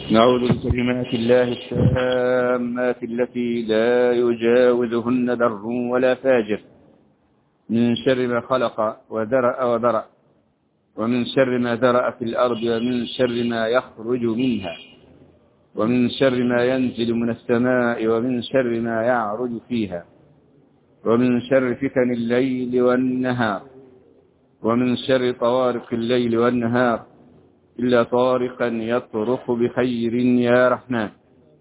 نعوذ بكلمات الله التامات التي لا يجاوزهن بر ولا فاجر من شر ما خلق وذرأ وبرأ ومن شر ما ذرأ في الأرض ومن شر ما يخرج منها ومن شر ما ينزل من السماء ومن شر ما يعرج فيها ومن شر فتن الليل والنهار ومن شر طوارق الليل والنهار إلا طارقا يطرق بخير يا رحمن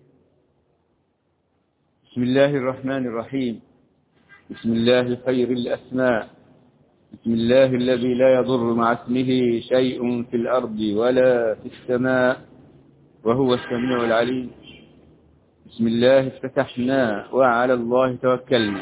بسم الله الرحمن الرحيم بسم الله خير الأسماء بسم الله الذي لا يضر مع اسمه شيء في الأرض ولا في السماء وهو السميع العليم بسم الله افتتحنا وعلى الله توكلنا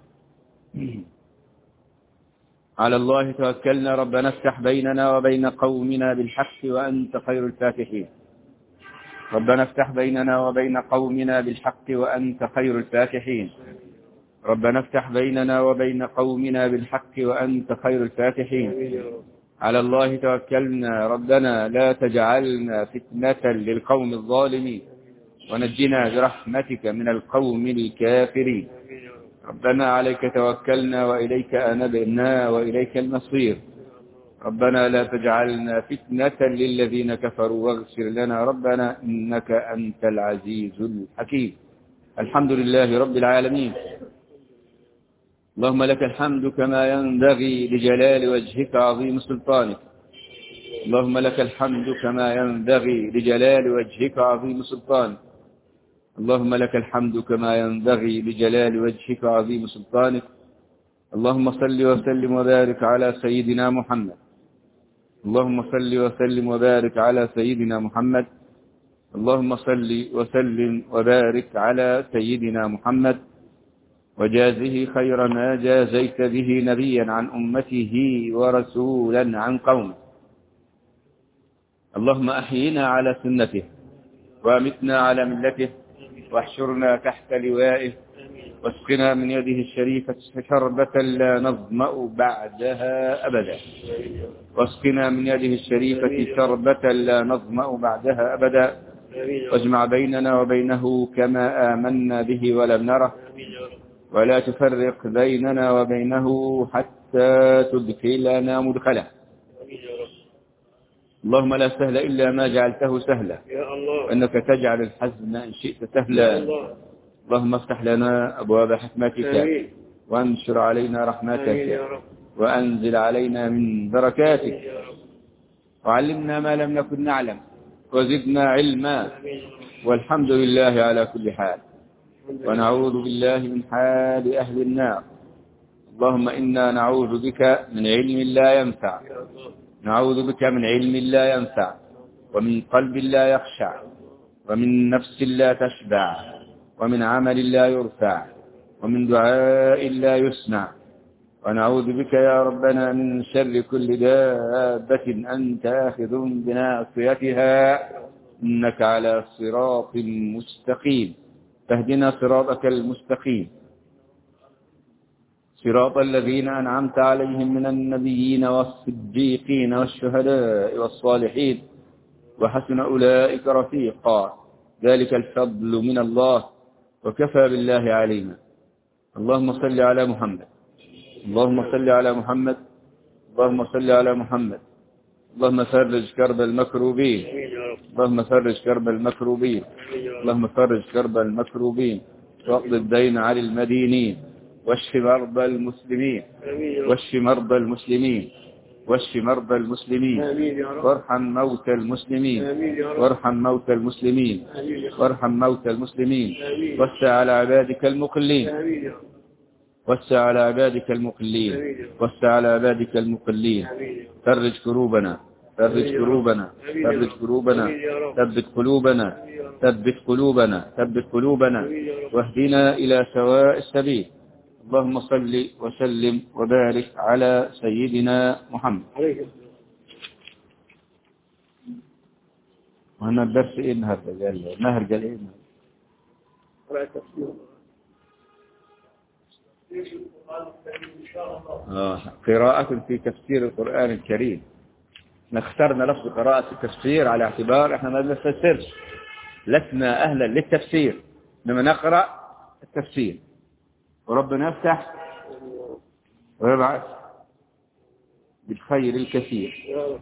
على الله توكلنا ربنا افتح بيننا وبين قومنا بالحق وأنت خير الفاتحين ربنا افتح بيننا وبين قومنا بالحق وأنت خير الفاتحين ربنا افتح بيننا وبين قومنا بالحق وأنت خير الفاتحين على الله توكلنا ربنا لا تجعلنا فتنة للقوم الظالمين ونجنا برحمتك من القوم الكافرين ربنا عليك توكلنا وإليك أنبنا وإليك المصير ربنا لا تجعلنا فتنة للذين كفروا واغفر لنا ربنا إنك أنت العزيز الحكيم الحمد لله رب العالمين اللهم لك الحمد كما ينبغي لجلال وجهك عظيم سلطانك اللهم لك الحمد كما ينبغي لجلال وجهك عظيم سلطانك اللهم لك الحمد كما ينبغي لجلال وجهك عظيم سلطانك اللهم صل وسلم وبارك على سيدنا محمد اللهم صل وسلم وبارك على سيدنا محمد اللهم صل وسلم وبارك على سيدنا محمد وجازه خير ما جازيت به نبيا عن أمته ورسولا عن قومه اللهم أحينا على سنته وامتنا على ملته واحشرنا تحت لوائه واسقنا من يده الشريفة شربة لا نظمأ بعدها أبدا واسقنا من يده الشريفة شربة لا نظمأ بعدها أبدا واجمع بيننا وبينه كما آمنا به ولم نره ولا تفرق بيننا وبينه حتى تدخلنا مدخله اللهم لا سهل إلا ما جعلته سهلا وإنك تجعل الحزن إن شئت سهلا اللهم افتح لنا أبواب حكمتك وانشر علينا رحمتك وأنزل علينا من بركاتك وعلمنا ما لم نكن نعلم وزدنا علما والحمد لله على كل حال ونعوذ بالله من حال أهل النار اللهم إنا نعوذ بك من علم لا ينفع نعوذ بك من علم لا ينفع ومن قلب لا يخشع ومن نفس لا تشبع ومن عمل لا يرفع ومن دعاء لا يسمع ونعوذ بك يا ربنا من شر كل دابة أنت آخذ بناصيتها إنك على صراط مستقيم فاهدنا صراطك المستقيم صراط الذين أنعمت عليهم من النبيين والصديقين والشهداء والصالحين وحسن أولئك رفيقا ذلك الفضل من الله وكفى بالله علينا اللهم صل على محمد اللهم صل على محمد اللهم صل على محمد اللهم فرج كرب المكروبين اللهم فرج كرب المكروبين اللهم فرج كرب المكروبين واقض الدين عن المدينين واشف مرضى المسلمين واشف مرضى المسلمين واشف مرضى المسلمين وارحم موتى المسلمين وارحم موتى المسلمين وارحم موتى المسلمين وسع على عبادك المقلين وسع على عبادك المقلين وسع على عبادك المقلين فرج كروبنا ثبت قلوبنا ثبت قلوبنا ثبت قلوبنا ثبت قلوبنا ثبت قلوبنا واهدنا إلى سواء السبيل اللهم صل وسلم وبارك على سيدنا محمد وهنا الدرس ايه النهارده قال النهر قال ايه آه. قراءة في تفسير القرآن الكريم احنا اخترنا لفظ قراءة التفسير على اعتبار احنا ما بنفسرش لسنا أهلا للتفسير إنما نقرأ التفسير وربنا يفتح ويبعث بالخير الكثير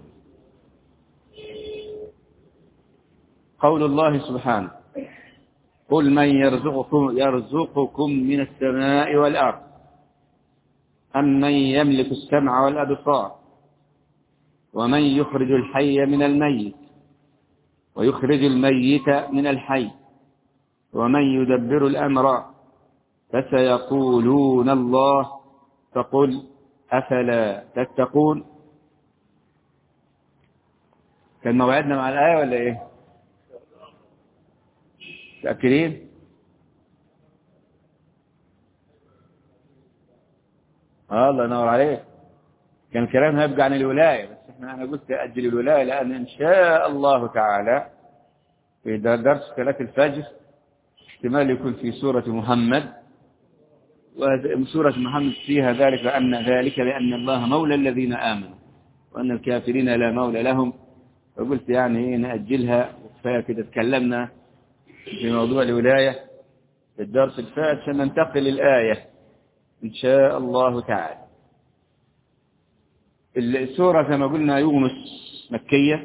قول الله سبحانه قل من يرزقكم, يرزقكم من السماء والأرض أم من يملك السمع والأبصار ومن يخرج الحي من الميت ويخرج الميت من الحي ومن يدبر الأمر فسيقولون الله فقل أفلا تتقون كان موعدنا مع الآية ولا إيه متأكدين آه الله ينور عليك كان الكلام هيبقى عن الولاية بس احنا انا قلت أجل الولاية لأن إن شاء الله تعالى في درس صلاة الفجر احتمال يكون في سورة محمد وسورة محمد فيها ذلك أن ذلك لأن الله مولى الذين آمنوا وأن الكافرين لا مولى لهم فقلت يعني ايه نأجلها وكفاية كده تكلمنا في موضوع الولاية في الدرس الفات عشان ننتقل للآية إن شاء الله تعالى السورة زي ما قلنا يونس مكية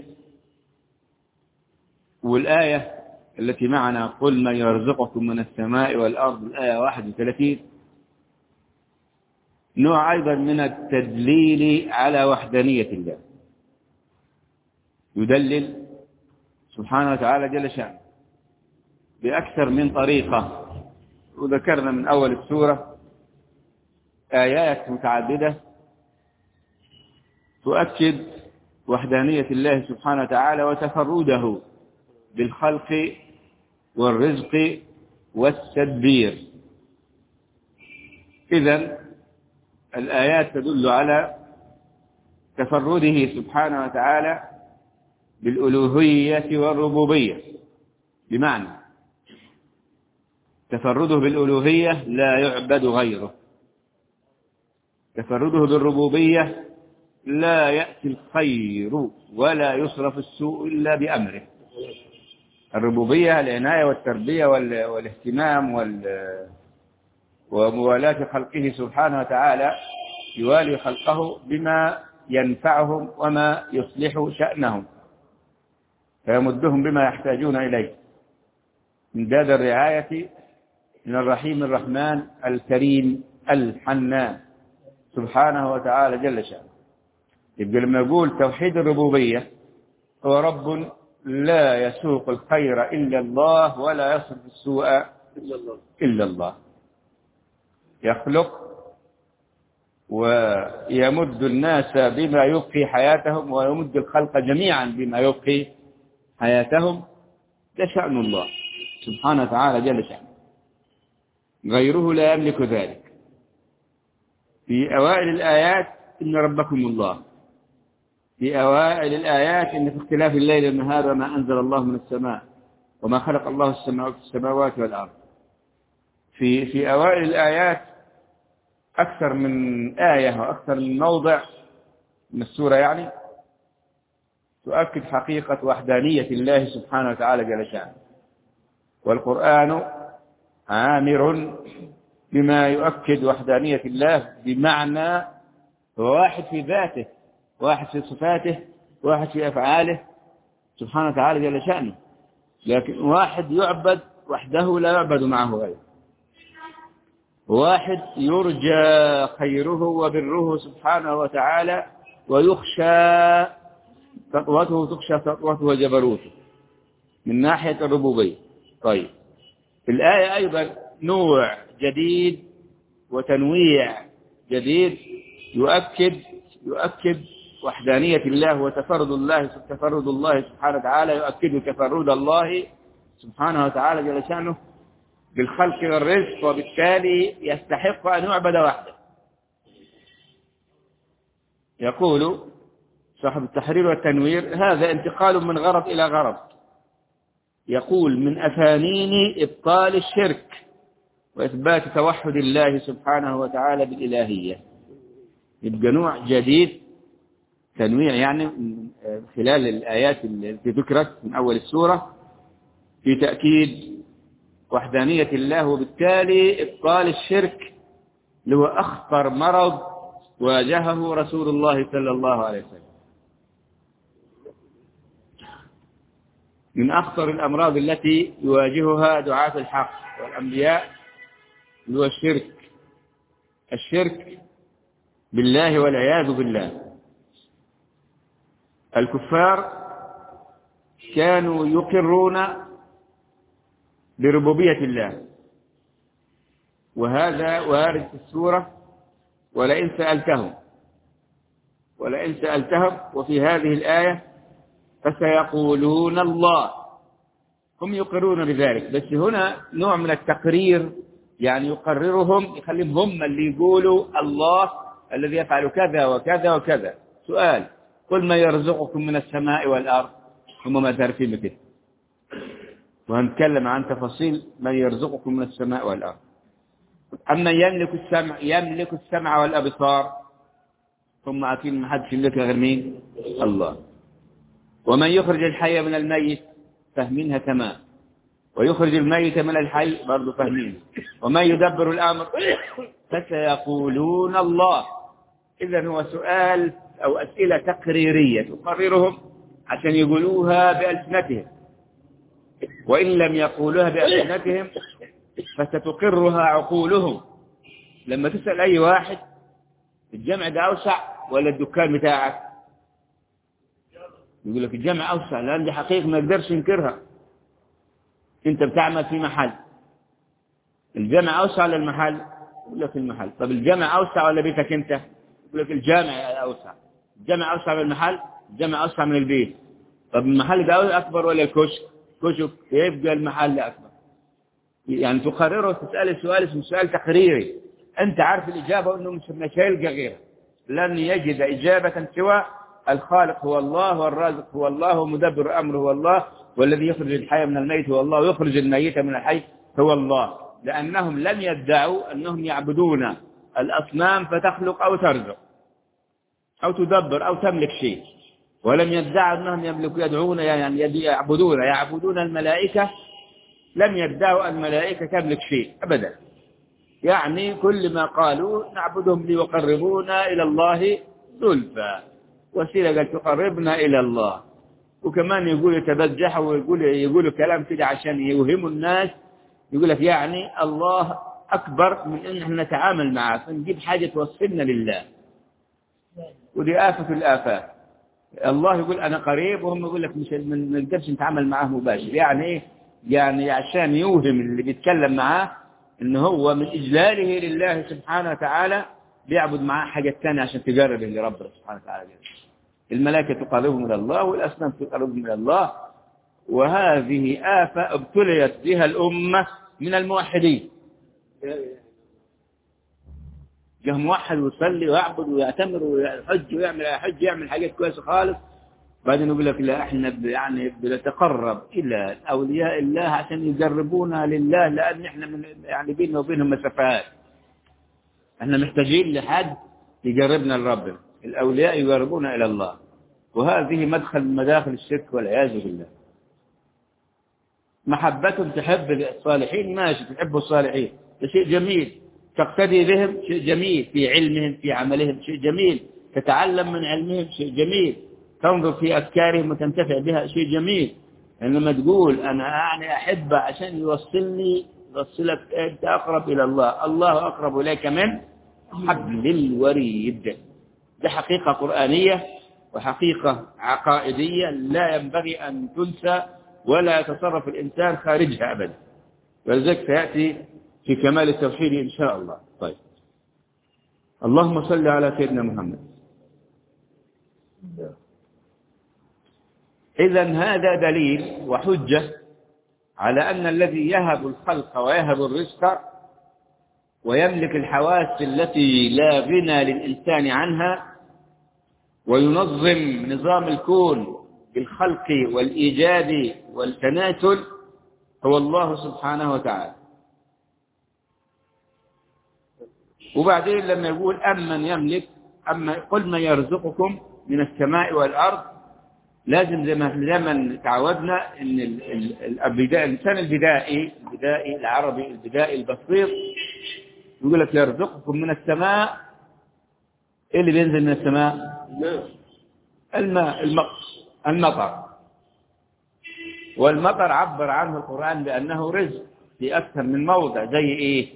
والآية التي معنا قل من يرزقكم من السماء والأرض الآية 31 نوع أيضا من التدليل على وحدانية الله يدلل سبحانه وتعالى جل شأنه بأكثر من طريقة وذكرنا من أول السورة آيات متعددة تؤكد وحدانية الله سبحانه وتعالى وتفرده بالخلق والرزق والتدبير إذا الآيات تدل على تفرده سبحانه وتعالى بالألوهية والربوبية بمعنى تفرده بالألوهية لا يعبد غيره تفرده بالربوبية لا يأتي الخير ولا يصرف السوء إلا بأمره الربوبية العناية والتربية والاهتمام وموالاة خلقه سبحانه وتعالى يوالي خلقه بما ينفعهم وما يصلح شأنهم فيمدهم بما يحتاجون إليه امداد الرعاية من الرحيم الرحمن الكريم الحنان سبحانه وتعالى جل شأنه يبقى لما يقول توحيد الربوبية هو رب لا يسوق الخير إلا الله ولا يصرف السوء إلا الله, إلا الله. يخلق ويمد الناس بما يبقي حياتهم ويمد الخلق جميعا بما يبقي حياتهم ده شأن الله سبحانه وتعالى جل شأنه غيره لا يملك ذلك في أوائل الآيات إن ربكم الله في أوائل الآيات إن في اختلاف الليل والنهار وما أنزل الله من السماء وما خلق الله السماوات والأرض في في أوائل الآيات أكثر من آية وأكثر من موضع من السورة يعني تؤكد حقيقة وحدانية الله سبحانه وتعالى جل شأنه والقرآن عامر بما يؤكد وحدانية الله بمعنى هو واحد في ذاته واحد في صفاته واحد في أفعاله سبحانه وتعالى جل شأنه لكن واحد يعبد وحده لا يعبد معه غيره واحد يرجى خيره وبره سبحانه وتعالى ويخشى سطوته تخشى سطوته وجبروته من ناحية الربوبية طيب الآية أيضا نوع جديد وتنويع جديد يؤكد يؤكد وحدانية الله وتفرد الله تفرد الله سبحانه وتعالى يؤكد تفرد الله سبحانه وتعالى جل شأنه بالخلق والرزق وبالتالي يستحق أن يعبد وحده يقول صاحب التحرير والتنوير هذا انتقال من غرض إلى غرض يقول من أفانين إبطال الشرك وإثبات توحد الله سبحانه وتعالى بالإلهية يبقى نوع جديد تنويع يعني خلال الآيات التي ذكرت من أول السورة في تأكيد وحدانية الله وبالتالي إبطال الشرك اللي هو أخطر مرض واجهه رسول الله صلى الله عليه وسلم من أخطر الأمراض التي يواجهها دعاة الحق والأنبياء هو الشرك الشرك بالله والعياذ بالله الكفار كانوا يقرون بربوبية الله وهذا وارد في السورة ولئن سألتهم ولئن سألتهم وفي هذه الآية فسيقولون الله هم يقرون بذلك بس هنا نوع من التقرير يعني يقررهم يخليهم هم اللي يقولوا الله الذي يفعل كذا وكذا وكذا سؤال قل ما يرزقكم من السماء والأرض هم ما تعرفين كده وهنتكلم عن تفاصيل من يرزقكم من السماء والأرض أما يملك السمع يملك السمع والأبصار ثم عارفين ما حدش يملكها غير مين الله ومن يخرج الحي من الميت فاهمينها تمام ويخرج الميت من الحي برضه فاهمين ومن يدبر الأمر فسيقولون الله إذا هو سؤال أو أسئلة تقريرية تقررهم عشان يقولوها بألسنتهم وإن لم يقولوها بألسنتهم فستقرها عقولهم لما تسأل أي واحد الجمع ده أوسع ولا الدكان بتاعك يقول لك الجمع أوسع لأن دي حقيقة ما يقدرش ينكرها أنت بتعمل في محل الجمع أوسع ولا المحل يقول لك المحل طب الجمع أوسع ولا بيتك أنت يقول لك الجامع أوسع الجمع أوسع من المحل الجمع أوسع من البيت طب المحل ده أكبر ولا الكشك كشك يبقى المحل أكبر يعني تقرره تسأل السؤال اسمه سؤال تقريري أنت عارف الإجابة أنه مش هيلقى غيرها لن يجد إجابة سوى الخالق هو الله والرازق هو الله ومدبر أمره هو الله والذي يخرج الحي من الميت هو الله ويخرج الميت من الحي هو الله لأنهم لم يدعوا أنهم يعبدون الأصنام فتخلق أو ترزق أو تدبر أو تملك شيء ولم يدعوا أنهم يملكون يدعون يعني يعبدون يعبدون الملائكة لم يدعوا الملائكة تملك شيء أبدا يعني كل ما قالوا نعبدهم ليقربونا إلى الله زلفى وسيلة قال تقربنا إلى الله وكمان يقول يتبجحوا ويقول يقولوا كلام كده عشان يوهموا الناس يقول لك يعني الله أكبر من إن احنا نتعامل معه فنجيب حاجة توصلنا لله ودي آفة الآفات الله يقول أنا قريب وهم يقول لك مش ما نقدرش نتعامل معاه مباشر يعني إيه يعني عشان يوهم اللي بيتكلم معاه إن هو من إجلاله لله سبحانه وتعالى بيعبد معاه حاجة ثانية عشان تقرب اللي ربنا سبحانه وتعالى الملائكة تقربهم إلى الله والأصنام تقربهم إلى الله وهذه آفة ابتليت بها الأمة من الموحدين جه موحد ويصلي ويعبد ويعتمر ويحج ويعمل حج يعمل حاجات كويسة خالص بعدين يقول لك لا احنا يعني بنتقرب الى اولياء الله عشان يقربونا لله لان احنا من يعني بيننا وبينهم مسافات احنا محتاجين لحد يقربنا لربنا الاولياء يقربونا الى الله وهذه مدخل من مداخل الشرك والعياذ بالله محبتهم تحب الصالحين ماشي تحب الصالحين ده شيء جميل تقتدي بهم شيء جميل في علمهم في عملهم شيء جميل تتعلم من علمهم شيء جميل تنظر في أفكارهم وتنتفع بها شيء جميل إنما تقول أنا يعني أحب عشان يوصلني يوصلك أنت أقرب إلى الله الله أقرب إليك من حبل الوريد ده حقيقة قرآنية وحقيقة عقائدية لا ينبغي أن تنسى ولا يتصرف الإنسان خارجها أبدا ولذلك سيأتي في كمال التوحيد إن شاء الله طيب اللهم صل على سيدنا محمد إذا هذا دليل وحجة على أن الذي يهب الخلق ويهب الرزق ويملك الحواس التي لا غنى للإنسان عنها وينظم نظام الكون بالخلق والإيجاد والتناسل هو الله سبحانه وتعالى وبعدين لما يقول أمن يملك أما قل من يرزقكم من السماء والأرض لازم زي ما زي ما تعودنا ان ال- ال- البداية الانسان البدائي البدائي العربي البدائي البسيط يقول لك يرزقكم من السماء ايه اللي بينزل من السماء الماء المطر المطر والمطر عبر عنه القرآن بأنه رزق في أكثر من موضع زي إيه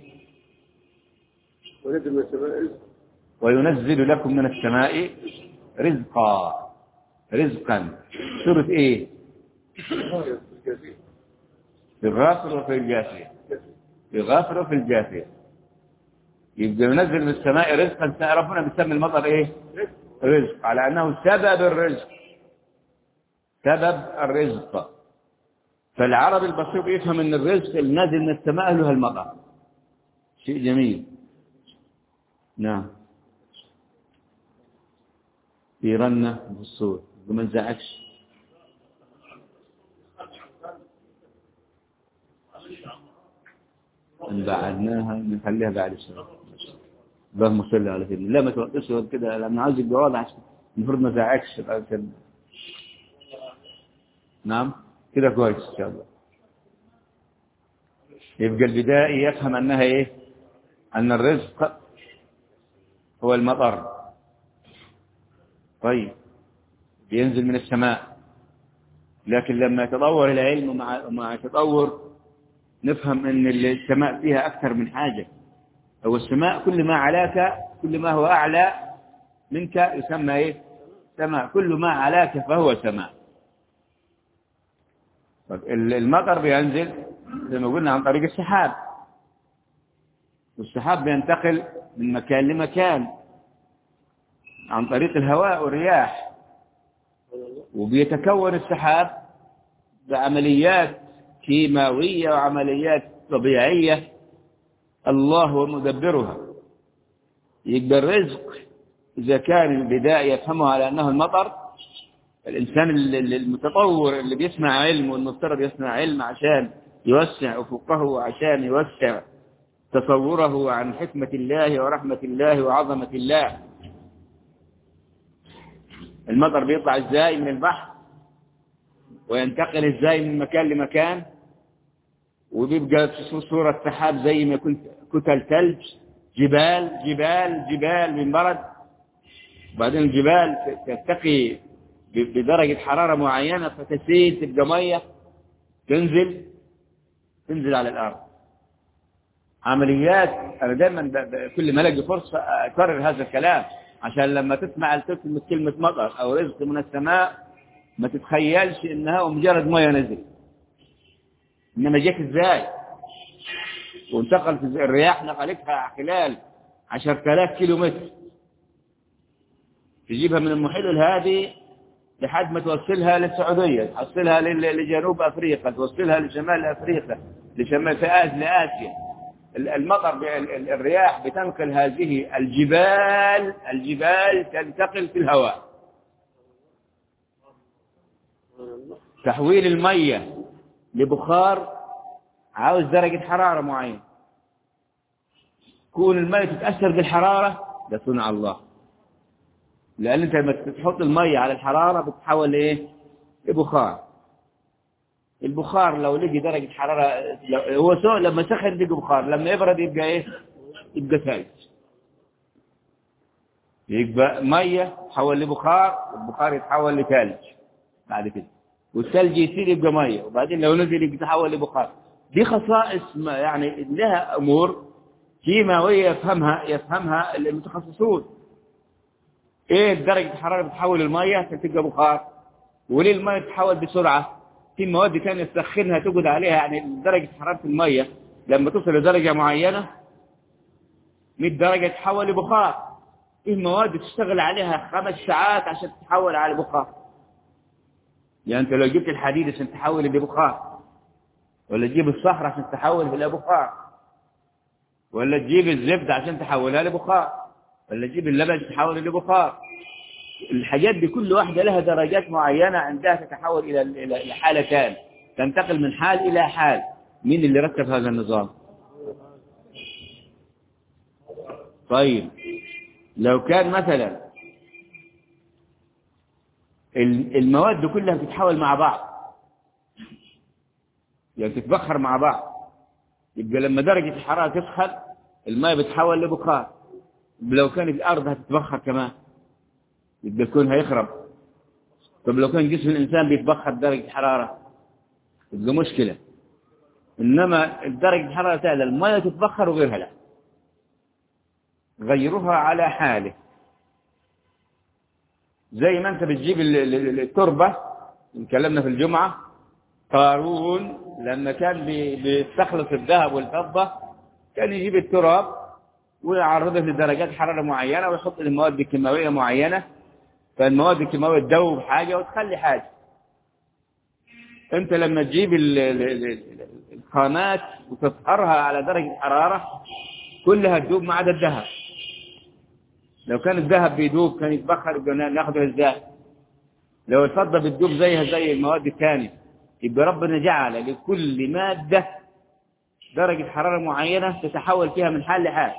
ونزل من السماء رزق وينزل لكم من السماء رزقا رزقا سورة إيه كثير في الغافر وفي الجاثية في الغافر وفي الجاثية يبقى ينزل من السماء رزقا ربنا بيسمي المطر إيه رزق رزق على أنه سبب الرزق سبب الرزق فالعربي البسيط يفهم أن الرزق النازل من السماء له المطر شيء جميل نعم في رنة في الصور وما نزعجش إن بعدناها نخليها بعد الشهر اللهم صل على سيدنا لا ما توقفش غير كده لأن عايز يبقى واضح عشان المفروض ما زعجش يبقى كده. نعم كده كويس إن شاء الله يبقى البدائي يفهم أنها إيه أن الرزق هو المطر طيب بينزل من السماء لكن لما يتطور العلم مع مع تطور نفهم ان السماء فيها اكثر من حاجه هو السماء كل ما علاك كل ما هو اعلى منك يسمى ايه سماء كل ما علاك فهو سماء طب ال- المطر بينزل زي ما قلنا عن طريق السحاب والسحاب بينتقل من مكان لمكان عن طريق الهواء والرياح وبيتكون السحاب بعمليات كيماوية وعمليات طبيعية الله هو مدبرها يبقى الرزق إذا كان البداية يفهمه على أنه المطر الإنسان ال- ال- المتطور اللي بيسمع علم والمفترض يسمع علم عشان يوسع أفقه وعشان يوسع تصوره عن حكمة الله ورحمة الله وعظمة الله المطر بيطلع ازاي من البحر وينتقل ازاي من مكان لمكان وبيبقى في صورة سحاب زي ما كنت كتل ثلج جبال جبال جبال من برد وبعدين الجبال ترتقي ب- بدرجة حرارة معينة فتسيل تبقى مية تنزل تنزل على الأرض عمليات أنا دائما ب- ب- كل ما ألاقي فرصة أكرر هذا الكلام عشان لما تسمع تسمع كلمة مطر أو رزق من السماء ما تتخيلش إنها مجرد مية نزل إنما جت إزاي وانتقلت إزاي؟ الرياح نقلتها خلال 10000 كيلو متر تجيبها من المحيط الهادي لحد ما توصلها للسعودية توصلها لل- لجنوب أفريقيا توصلها لشمال أفريقيا لشمال في آسيا لآسيا ال- المطر ب- ال- ال- الرياح بتنقل هذه الجبال الجبال تنتقل في الهواء تحويل المية لبخار عاوز درجة حرارة معينة كون المية تتأثر بالحرارة ده صنع الله لأن أنت لما تحط المية على الحرارة بتتحول لإيه؟ لبخار البخار لو لقي درجة حرارة لو هو سوء لما سخن يبقى بخار لما يبرد يبقى إيه؟ يبقى ثلج يبقى مية تحول لبخار والبخار يتحول لثلج بعد كده والثلج يصير يبقى مية وبعدين لو نزل يبقى يتحول لبخار دي خصائص ما يعني لها أمور كيماوية يفهمها يفهمها المتخصصون ايه درجة الحرارة بتحول المية عشان تبقى بخار وليه المية تتحول بسرعة في مواد ثانيه تسخنها تقعد عليها يعني درجة حرارة المية لما توصل لدرجة معينة 100 درجة تتحول لبخار في مواد تشتغل عليها خمس ساعات عشان تتحول على بخار يعني انت لو جبت الحديد عشان تحول الى بخار ولا تجيب الصخرة عشان تحول الى بخار ولا تجيب الزبدة عشان تحولها لبخار ولا تجيب اللبن تحول الى بخار الحاجات دي كل واحدة لها درجات معينة عندها تتحول إلى إلى إلى حالة ثانية تنتقل من حال إلى حال مين اللي رتب هذا النظام طيب لو كان مثلا ال- المواد كلها بتتحول مع بعض يعني تتبخر مع بعض يبقى لما درجة الحرارة تسخن الماء بتحول لبخار لو كانت الأرض هتتبخر كمان يبقى الكون هيخرب طب لو كان جسم الإنسان بيتبخر درجة الحرارة يبقى مشكلة إنما درجة الحرارة تعلى الماء تتبخر وغيرها لا غيرها على حاله زي ما انت بتجيب ال- ال- ال- التربة اتكلمنا في الجمعة قارون لما كان بي- بيستخلص الذهب والفضة كان يجيب التراب ويعرضه لدرجات حرارة معينة ويحط المواد الكيماوية معينة فالمواد الكيماوية تدوب حاجة وتخلي حاجة انت لما تجيب ال- ال- ال- الخامات وتطهرها على درجة حرارة كلها تدوب ما عدا الذهب لو كان الذهب بيدوب كان يتبخر يبقى ناخده ازاي لو الفضة بتدوب زيها زي المواد الثانية يبقى ربنا جعل لكل مادة درجة حرارة معينة تتحول فيها من حال لحال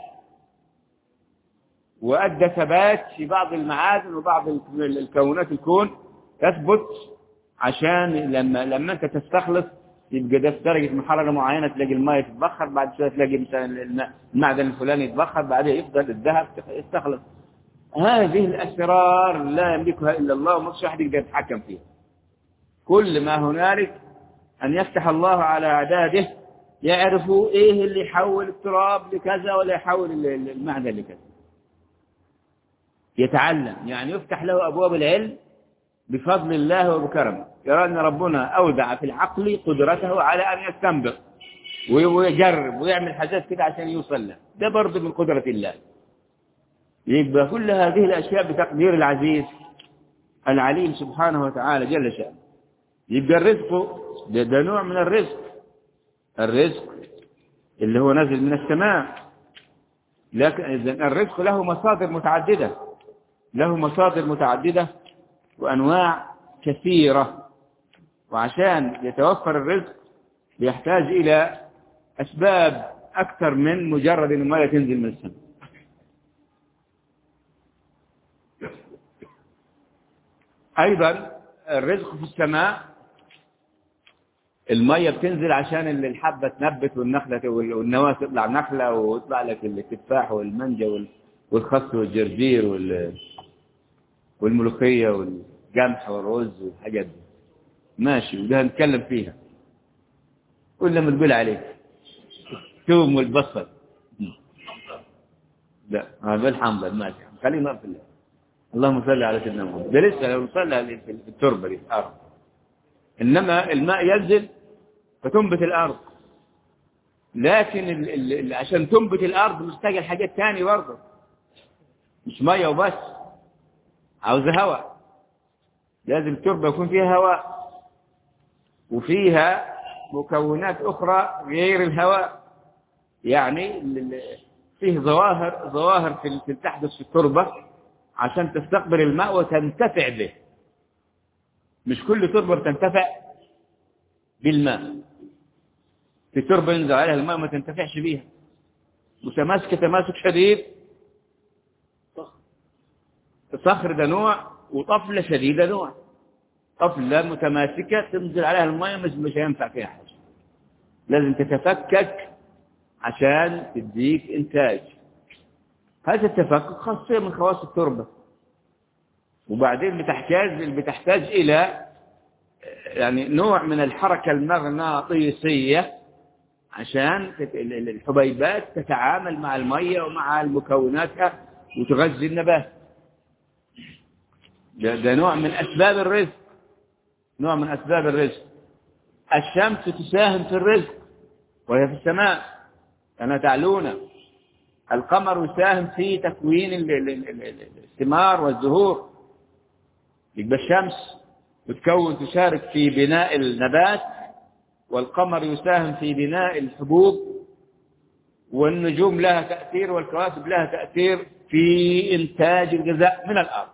وأدى ثبات في بعض المعادن وبعض ال- الكونات الكون تثبت عشان لما لما انت تستخلص يبقى ده في درجة من حرارة معينة تلاقي الماء يتبخر بعد شوية تلاقي مثلا الم- المعدن الفلاني يتبخر بعدين يفضل الذهب يستخلص هذه الأسرار لا يملكها إلا الله وما فيش أحد يقدر يتحكم فيها كل ما هنالك أن يفتح الله على عباده يعرفوا إيه اللي يحول التراب لكذا ولا يحول ال- ال- المعدن لكذا يتعلم يعني يفتح له أبواب العلم بفضل الله وبكرمه يرى أن ربنا أودع في العقل قدرته على أن يستنبط وي- ويجرب ويعمل حاجات كده عشان يوصل له ده برضه من قدرة الله يبقى كل هذه الأشياء بتقدير العزيز العليم سبحانه وتعالى جل شأنه يبقى الرزق ده, ده نوع من الرزق الرزق اللي هو نزل من السماء لكن إذن الرزق له مصادر متعددة له مصادر متعددة وأنواع كثيرة وعشان يتوفر الرزق يحتاج إلى أسباب أكثر من مجرد أن الماء تنزل من السماء أيضا الرزق في السماء المية بتنزل عشان ال- الحبة تنبت والنخلة وال- والنواة تطلع نخلة ويطلع لك التفاح والمانجا وال- والخس والجرجير وال- والملوخية والقمح والرز والحاجات دي ماشي وده هنتكلم فيها كل ما تقول عليه الثوم والبصل لا هذا الحنظل ماشي خلينا نقف الله اللهم صل على سيدنا محمد ده لسه لو صلى في التربه دي في الارض انما الماء ينزل فتنبت الارض لكن ال ال ال عشان تنبت الارض محتاجه حاجات ثانيه برضه مش ميه وبس عاوزه هواء لازم التربه يكون فيها هواء وفيها مكونات اخرى غير الهواء يعني ال- ال- فيه ظواهر ظواهر في في- تحدث في التربه عشان تستقبل الماء وتنتفع به مش كل تربة بتنتفع بالماء في تربة ينزل عليها الماء ما تنتفعش بيها متماسكة تماسك شديد الصخر ده نوع وطفلة شديدة نوع طفلة متماسكة تنزل عليها الماء مش مش هينفع فيها حاجة لازم تتفكك عشان تديك إنتاج هذا التفكك خاصية من خواص التربة وبعدين بتحتاج بتحتاج إلى يعني نوع من الحركة المغناطيسية عشان تت- ال- ال- الحبيبات تتعامل مع المية ومع المكوناتها وتغذي النبات ده, ده نوع من أسباب الرزق نوع من أسباب الرزق الشمس تساهم في الرزق وهي في السماء كما تعلون القمر يساهم في تكوين ال- ال- ال- ال- الثمار والزهور يبقى الشمس بتكون تشارك في بناء النبات والقمر يساهم في بناء الحبوب والنجوم لها تأثير والكواكب لها تأثير في إنتاج الغذاء من الأرض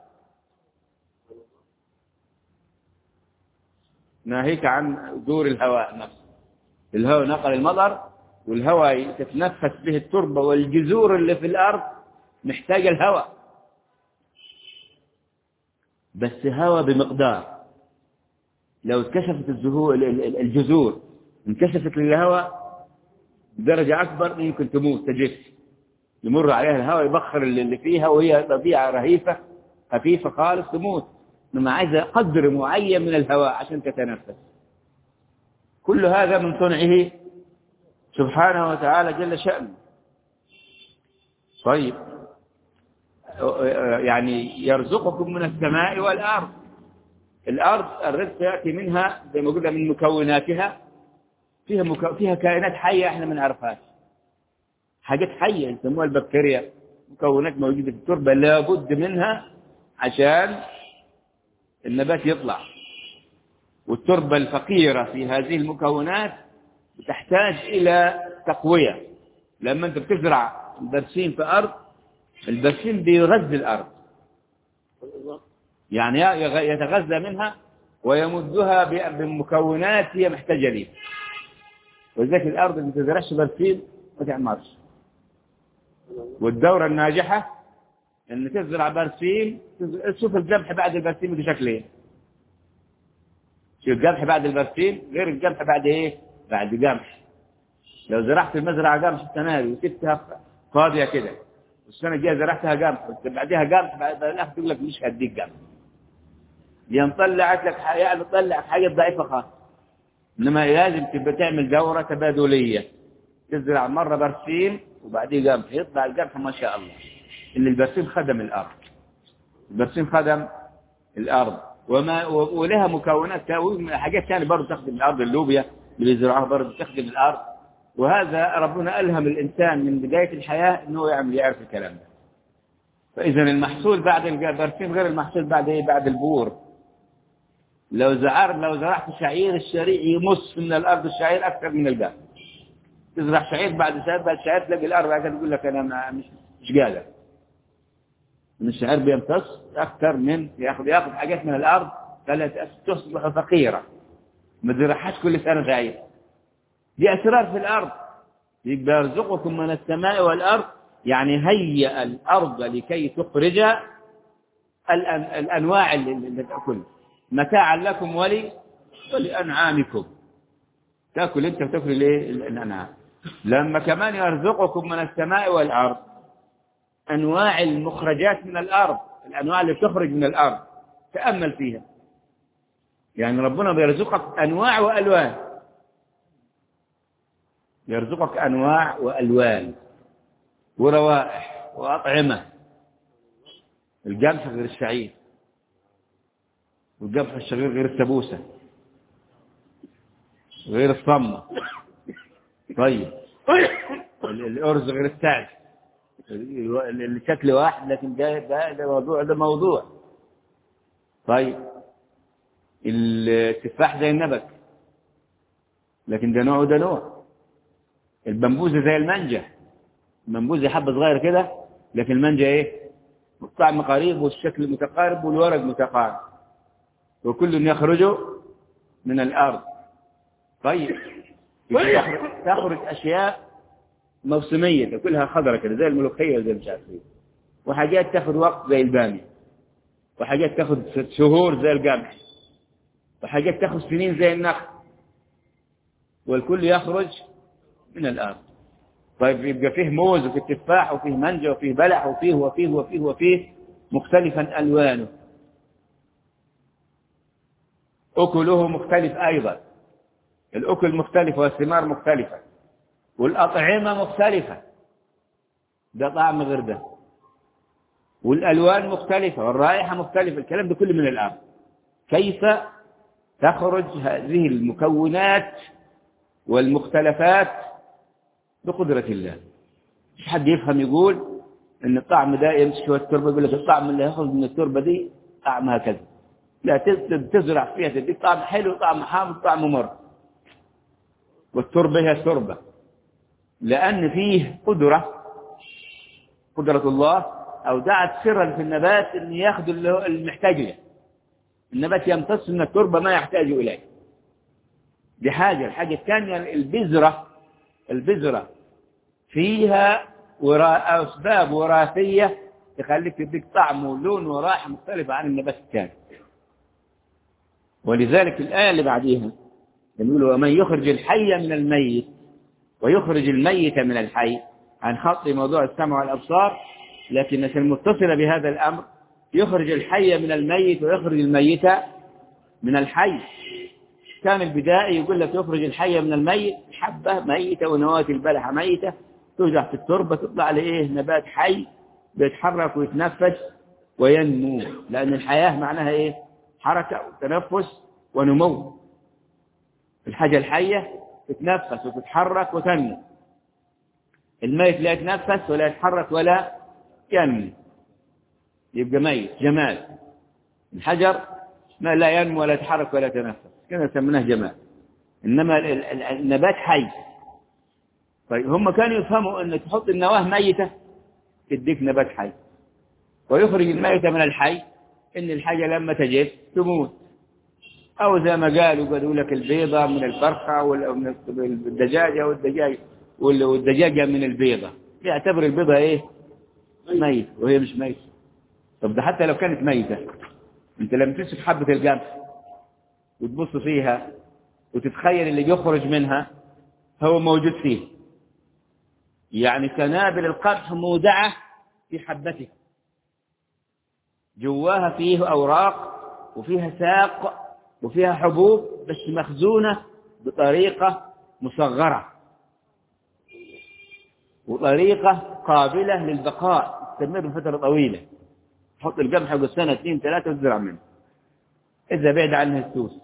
ناهيك عن دور الهواء نفسه الهواء نقل المطر والهواء تتنفس به التربة والجذور اللي في الأرض محتاجة الهواء بس هواء بمقدار لو اتكشفت الزهور ال- ال- الجذور انكشفت للهواء بدرجة أكبر يمكن تموت تجف يمر عليها الهواء يبخر اللي اللي فيها وهي طبيعة رهيفة خفيفة خالص تموت إنما عايزة قدر معين من الهواء عشان تتنفس كل هذا من صنعه سبحانه وتعالى جل شأنه طيب يعني يرزقكم من السماء والأرض الأرض الرزق يأتي منها زي ما قلنا من مكوناتها فيها مكو... فيها كائنات حية احنا ما نعرفهاش حاجات حية يسموها البكتيريا مكونات موجودة في التربة لابد منها عشان النبات يطلع والتربة الفقيرة في هذه المكونات بتحتاج إلى تقوية لما أنت بتزرع برسيم في أرض البرسيم بيغذي الأرض يعني يغ- يتغذى منها ويمدها ب- بمكونات هي محتاجة ليها ولذلك الأرض اللي ما تزرعش برسيم ما تعمرش والدورة الناجحة ان تزرع برسيم تز- شوف القمح بعد البرسيم بشكل ايه شوف القمح بعد البرسيم غير القمح بعد ايه بعد قمح لو زرعت المزرعة قمح السنة دي وسبتها فاضية كده والسنة الجاية زرعتها قمح بعدها قمح بعد الاخر تقول لك مش هديك قمح لان طلعت لك ح- يعني طلعت حاجة ضعيفة خالص انما لازم تبقى تعمل دورة تبادلية تزرع مرة برسيم وبعدين قمح يطلع القمح ما شاء الله اللي البرسيم خدم الأرض البرسيم خدم الأرض وما و- ولها مكونات تا- حاجات ثانيه برضه تخدم الأرض اللوبيا اللي يزرعوها برضه تخدم الأرض وهذا ربنا ألهم الإنسان من بداية الحياة أنه يعمل يعرف الكلام ده فإذا المحصول بعد البرسيم غير المحصول بعد إيه بعد البور لو زعر لو زرعت شعير الشريع يمص من الأرض الشعير أكثر من القمح تزرع شعير بعد سنة بعد شعير تلاقي الأرض بعد كده تقول لك أنا ما مش مش قادر من الشعير بيمتص أكثر من ياخذ ياخذ حاجات من الأرض فلا تصبح فقيرة ما تزرعهاش كل سنة شعير دي أسرار في الأرض يبقى يرزقكم من السماء والأرض يعني هيئ الأرض لكي تخرج الأن الأنواع اللي, اللي تأكل متاعا لكم ولي ولأنعامكم تأكل أنت وتأكل الايه الأنعام لما كمان يرزقكم من السماء والأرض أنواع المخرجات من الأرض الأنواع اللي تخرج من الأرض تأمل فيها يعني ربنا بيرزقك أنواع وألوان يرزقك أنواع وألوان وروائح وأطعمة القمح غير الشعير والقمح الشغير غير السبوسة غير الصمة طيب ال- الأرز غير السعد ال- الشكل واحد لكن ده ده ده موضوع ده موضوع طيب التفاح زي النبك لكن ده نوع وده نوع البنبوزة زي المانجا المنبوذة حبة صغيرة كده لكن المانجا ايه الطعم قريب والشكل متقارب والورق متقارب وكل يخرج من الأرض طيب تخرج, تخرج أشياء موسمية تاكلها خضرة كده زي الملوخية زي مش عارف ايه وحاجات تاخد وقت زي البامية وحاجات تاخد شهور زي القمح وحاجات تاخد سنين زي النخل والكل يخرج من الأرض طيب يبقى فيه موز وفيه تفاح وفيه مانجا وفيه بلح وفيه وفيه وفيه وفيه مختلفا ألوانه أكله مختلف أيضا الأكل مختلف والثمار مختلفة والأطعمة مختلفة ده طعم غير ده والألوان مختلفة والرائحة مختلفة الكلام ده كله من الأرض كيف تخرج هذه المكونات والمختلفات بقدرة الله مش حد يفهم يقول ان الطعم ده يمشي شوية التربة يقول لك الطعم اللي يخرج من التربة دي طعمها كذا لا تزرع فيها تديك طعم حلو طعم حامض طعم مر والتربة هي التربة لأن فيه قدرة قدرة الله أودعت سرا في النبات أن ياخذ المحتاج له النبات يمتص من التربة ما يحتاج إليه دي حاجة الحاجة الثانية البذرة البذرة فيها وراء أسباب وراثية تخليك تديك طعم ولون ورائحة مختلفة عن النبات الثاني ولذلك الآية اللي بعديها يقول ومن يخرج الحي من الميت ويخرج الميت من الحي عن خط موضوع السمع والأبصار لكن المتصلة بهذا الأمر يخرج الحي من الميت ويخرج الميت من الحي كان البدائي يقول لك يخرج الحي من الميت حبة ميتة ونواة البلحة ميتة توجع في التربة تطلع لإيه نبات حي بيتحرك ويتنفس وينمو لأن الحياة معناها إيه حركة وتنفس ونمو الحاجة الحية تتنفس وتتحرك وتنمو الميت لا يتنفس ولا يتحرك ولا ينمو يبقى ميت جمال الحجر ما لا ينمو ولا يتحرك ولا يتنفس كذا سميناه جمال إنما النبات حي طيب هم كانوا يفهموا أن تحط النواة ميتة تديك نبات حي ويخرج الميتة من الحي إن الحاجة لما تجف تموت أو زي ما قالوا قالوا لك البيضة من الفرخة ومن الدجاجة والدجاج والدجاجة من البيضة يعتبر البيضة إيه ميت وهي مش ميتة طب ده حتى لو كانت ميتة انت لما تمسك حبة القمح وتبص فيها وتتخيل اللي بيخرج منها هو موجود فيه يعني كنابل القمح مودعة في حبتها جواها فيه أوراق وفيها ساق وفيها حبوب بس مخزونة بطريقة مصغرة وطريقة قابلة للبقاء تستمر فترة طويلة تحط القمح حق السنة اثنين ثلاثة وتزرع منه إذا بعد عنها السوس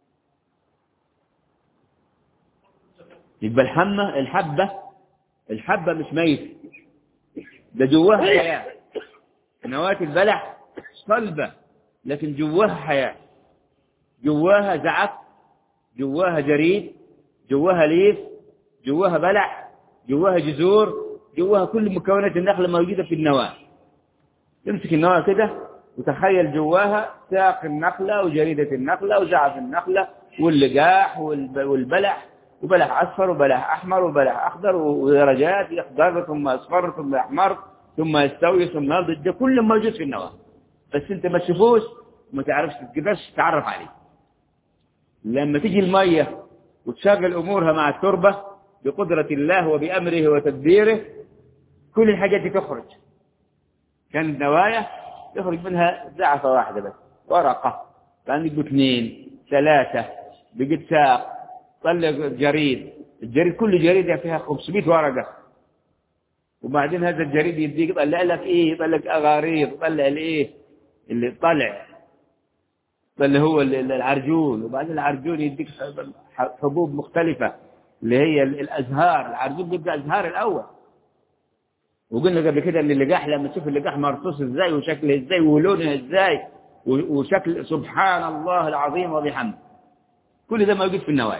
يبقى الحمة الحبة الحبة مش ميت ده جواها حياة نواة البلح صلبة لكن جواها حياة جواها زعف جواها جريد جواها ليف جواها بلح جواها جذور جواها كل مكونات النخلة موجودة في النواة تمسك النواة كده وتخيل جواها ساق النخلة وجريدة النخلة وزعف النخلة واللقاح والبلح وبلح أصفر وبلح أحمر وبلح أخضر ودرجات يخضر ثم أصفر ثم أحمر ثم يستوي ثم يضج ده كله موجود في النواة بس أنت ما تشوفوش وما تعرفش تقدرش تتعرف عليه لما تيجي المية وتشغل أمورها مع التربة بقدرة الله وبأمره وتدبيره كل الحاجات دي تخرج كانت نوايا يخرج منها زعفة واحدة بس ورقة كان يبقوا اثنين ثلاثة بقت ساق طلع جريد الجريد كل جريدة فيها 500 ورقة وبعدين هذا الجريد يديك يطلع لك ايه يطلع لك اغاريض يطلع الايه اللي طلع اللي هو العرجون وبعدين العرجون يديك حبوب مختلفة اللي هي الازهار العرجون بيبقى ازهار الاول وقلنا قبل كده ان اللقاح لما تشوف اللقاح مرصوص ازاي وشكله ازاي ولونه ازاي وشكل سبحان الله العظيم وبحمده كل ده موجود في النوايا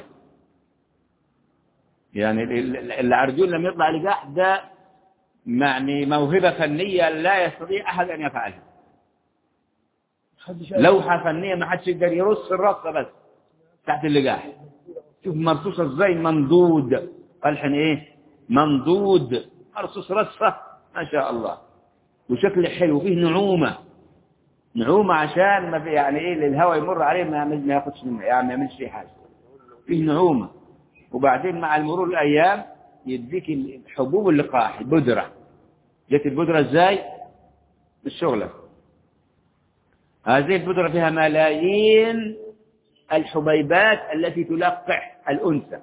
يعني العرجون لما يطلع لقاح ده يعني موهبة فنية لا يستطيع أحد أن يفعلها لوحة فنية ما حدش يقدر يرص الرصة بس تحت اللقاح شوف مرصوصة ازاي منضود الحين ايه منضود مرصوص رصة ما شاء الله وشكل حلو فيه نعومة نعومة عشان ما في يعني ايه الهواء يمر عليه ما ما ياخدش منه يعني ما يعملش فيه حاجة فيه نعومة وبعدين مع المرور الأيام يديك الحبوب اللقاح البودرة جت البودرة ازاي بالشغلة هذه البودرة فيها ملايين الحبيبات التي تلقح الأنثى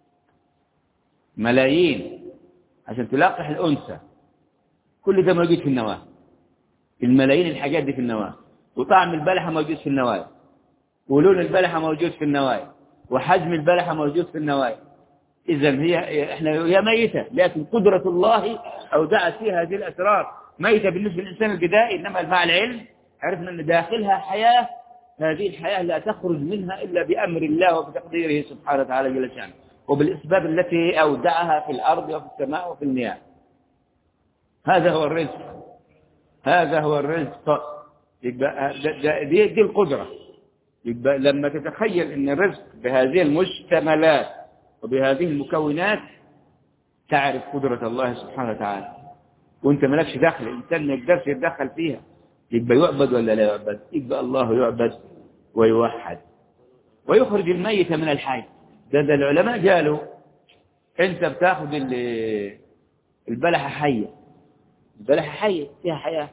ملايين عشان تلقح الأنثى كل ده موجود في النواة الملايين الحاجات دي في النواة وطعم البلحة موجود في النواة ولون البلحة موجود في النواة وحجم البلحة موجود في النواة إذا هي إحنا هي ميتة لكن قدرة الله أودعت فيها هذه الأسرار ميتة بالنسبة للإنسان البدائي إنما مع العلم عرفنا أن داخلها حياة هذه الحياة لا تخرج منها إلا بأمر الله وبتقديره سبحانه وتعالى جل شأنه وبالأسباب التي أودعها في الأرض وفي السماء وفي المياه هذا هو الرزق هذا هو الرزق يبقى دي, دي القدرة يبقى لما تتخيل أن الرزق بهذه المشتملات وبهذه المكونات تعرف قدرة الله سبحانه وتعالى وانت مالكش دخل الانسان ما يقدرش يتدخل فيها يبقى يعبد ولا لا يعبد يبقى الله يعبد ويوحد ويخرج الميت من الحي ده, ده العلماء قالوا انت بتاخد ال- البلحة حية البلحة حية فيها حياة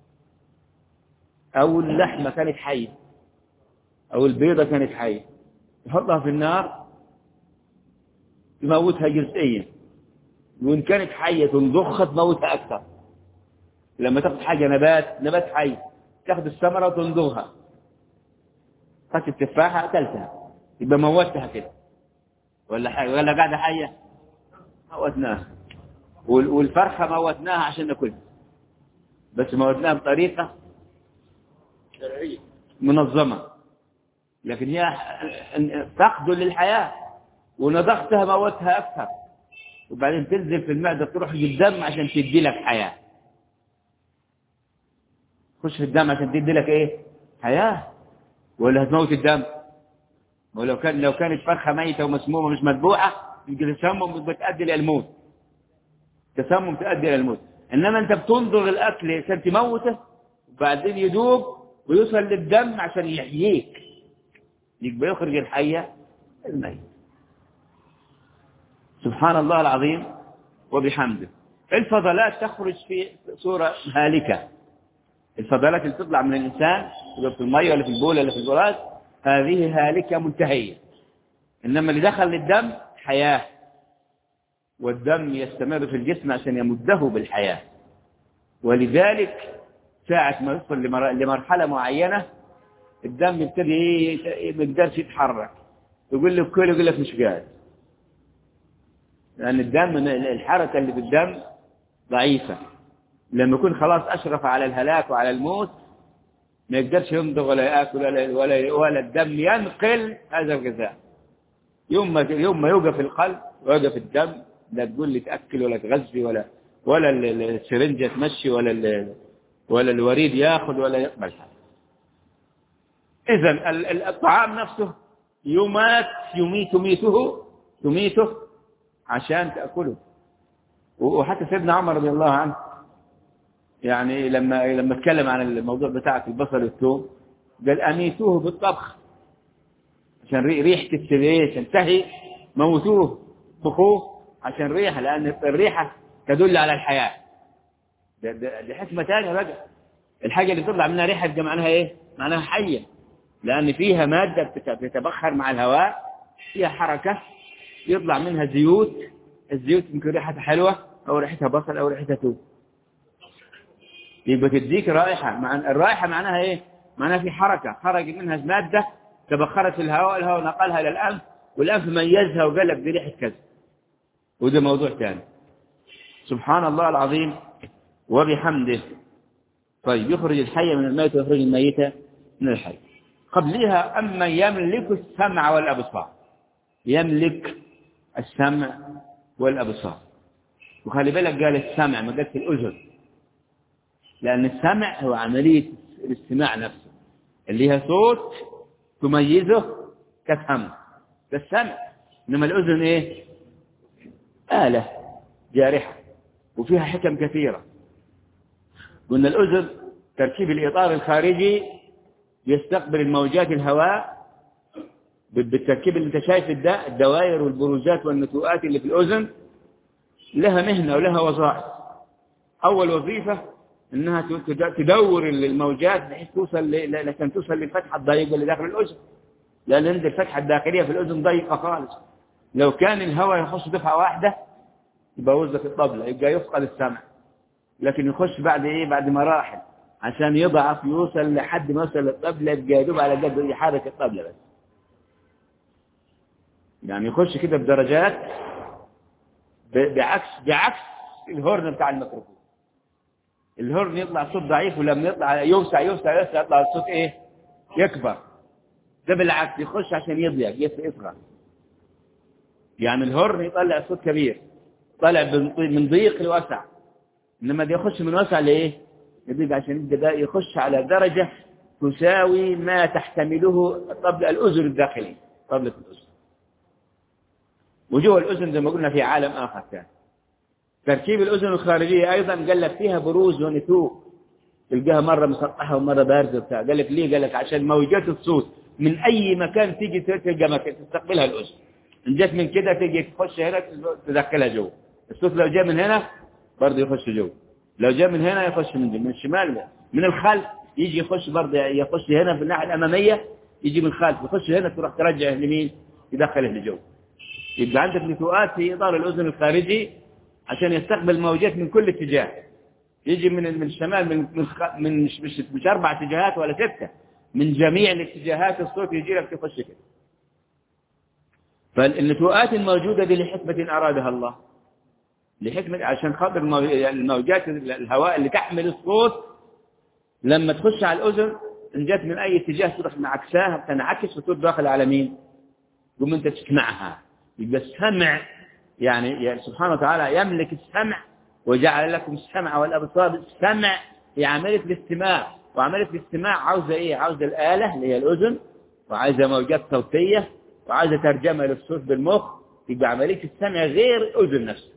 أو اللحمة كانت حية أو البيضة كانت حية تحطها في النار تموتها جزئيا وإن كانت حية تنضخها تموتها أكثر لما تاخد حاجة نبات نبات حي تاخد الثمرة وتنضغها خدت التفاحة أكلتها يبقى موتها كده ولا حي ولا قاعدة حية موتناها وال- والفرخة موتناها عشان ناكلها بس موتناها بطريقة شرعية منظمة لكن هي تقدر للحياة ونضختها موتها أكثر وبعدين تنزل في المعدة تروح للدم عشان تدي لك حياة خش في الدم عشان تدي لك ايه حياة ولا هتموت الدم ولو كان لو كانت فرخة ميتة ومسمومة مش مذبوحة يمكن تسمم بتؤدي إلى الموت تسمم تؤدي إلى الموت إنما أنت بتنظر الأكل عشان تموته وبعدين يدوب ويوصل للدم عشان يحييك يبقى يخرج الحية الميت سبحان الله العظيم وبحمده الفضلات تخرج في صورة هالكة الفضلات اللي تطلع من الإنسان تبقى في المية ولا في البول ولا في البراز هذه هالكة منتهية إنما اللي دخل للدم حياة والدم يستمر في الجسم عشان يمده بالحياة ولذلك ساعة ما يوصل لمر- لمرحلة معينة الدم يبتدي إيه، ما يقدرش يتحرك يقول له كل يقول لك مش قادر لأن الدم الحركة اللي في الدم ضعيفة لما يكون خلاص أشرف على الهلاك وعلى الموت ما يقدرش يمضغ ولا يأكل ولا, ولا, ولا الدم ينقل هذا الغذاء يوم ما يوم ما يوقف القلب ويوقف الدم لا تقول لي تأكل ولا تغذي ولا ولا ال- ال- السرنجة تمشي ولا ال- ولا الوريد ياخذ ولا يقبل حاجة إذا ال- ال- الطعام نفسه يمات يميت تميته تميته عشان تأكله وحتى سيدنا عمر رضي الله عنه يعني لما لما اتكلم عن الموضوع بتاع البصل والثوم قال أميتوه بالطبخ عشان ري- ريحة السبيل تنتهي موتوه طخوه عشان ريحة لأن الريحة تدل على الحياة ده, ده, دي حكمة تانية بقى الحاجة اللي تطلع منها ريحة يبقى معناها إيه؟ معناها حية لأن فيها مادة بتت- بتتبخر مع الهواء فيها حركة يطلع منها زيوت الزيوت يمكن ريحتها حلوة أو ريحتها بصل أو ريحتها توم يبقى تديك رائحة مع الرائحة معناها إيه؟ معناها في حركة خرج منها مادة تبخرت في الهواء الهواء نقلها إلى الأنف والأنف ميزها وقال لك دي ريحة كذا وده موضوع ثاني سبحان الله العظيم وبحمده طيب يخرج الحي من الميت ويخرج الميت من الحي قبلها أما يملك السمع والأبصار يملك السمع والأبصار وخلي بالك قال السمع ما قالت الأذن لأن السمع هو عملية الاستماع نفسه اللي هي صوت تميزه كفهم ده السمع إنما الأذن إيه آلة جارحة وفيها حكم كثيرة قلنا الأذن تركيب الإطار الخارجي يستقبل الموجات الهواء بالتركيب اللي انت شايف الدا الدوائر والبروزات والنتوءات اللي في الأذن لها مهنة ولها وظائف أول وظيفة إنها تدور الموجات بحيث توصل ل- عشان توصل للفتحة الضيقة اللي داخل الأذن لأن عند الفتحة الداخلية في الأذن ضيقة خالص لو كان الهواء يخش دفعة واحدة يبقى وزك الطبلة يبقى يفقد السمع لكن يخش بعد إيه بعد مراحل عشان يضعف يوصل لحد ما يوصل للطبلة يبقى يدوب على قد يحرك الطبلة بس يعني يخش كده بدرجات ب- بعكس بعكس الهورن بتاع الميكروفون الهورن يطلع صوت ضعيف ولما يطلع يوسع يوسع يوسع يطلع الصوت ايه يكبر ده بالعكس يخش عشان يضيق يس- يصغر يعني الهورن يطلع صوت كبير طلع من- من ضيق لوسع انما ده يخش من وسع لايه يضيق عشان يبدا ده يخش على درجه تساوي ما تحتمله طبل الاذن الداخلي طبله الاذن وجوه الأذن زي ما قلنا في عالم آخر كان تركيب الأذن الخارجية أيضا قال لك فيها بروز ونتوء تلقاها مرة مسطحة ومرة بارزة وبتاع قال لك ليه قال لك عشان موجات الصوت من أي مكان تيجي تلقى مكان تستقبلها الأذن إن جت من كده تيجي تخش هنا تدخلها جوه الصوت لو جاء من هنا برضه يخش جوه لو جاء من هنا يخش من جوه من الشمال من الخلف يجي يخش برضه يخش هنا في الناحية الأمامية يجي من الخلف يخش هنا تروح ترجع لمين يدخله لجوه يبقى عندك نتوءات في إطار الأذن الخارجي عشان يستقبل موجات من كل اتجاه يجي من من الشمال من من خ- من مش مش, مش اربع اتجاهات ولا سته من جميع الاتجاهات الصوت يجي لك تخش كده فالنتوءات الموجوده دي لحكمه ارادها الله لحكمه عشان خاطر المو- الموجات الهواء اللي تحمل الصوت لما تخش على الاذن ان جت من اي اتجاه تروح معكساها تنعكس وتروح داخل على مين؟ تقوم انت تسمعها يبقى السمع يعني يعني سبحانه وتعالى يملك السمع وجعل لكم السمع والابصار السمع هي عمليه الاستماع وعمليه الاستماع عاوزه ايه؟ عاوزه الاله اللي هي الاذن وعايزه موجات صوتيه وعايزه ترجمه للصوت بالمخ يبقى عمليه السمع غير الاذن نفسها.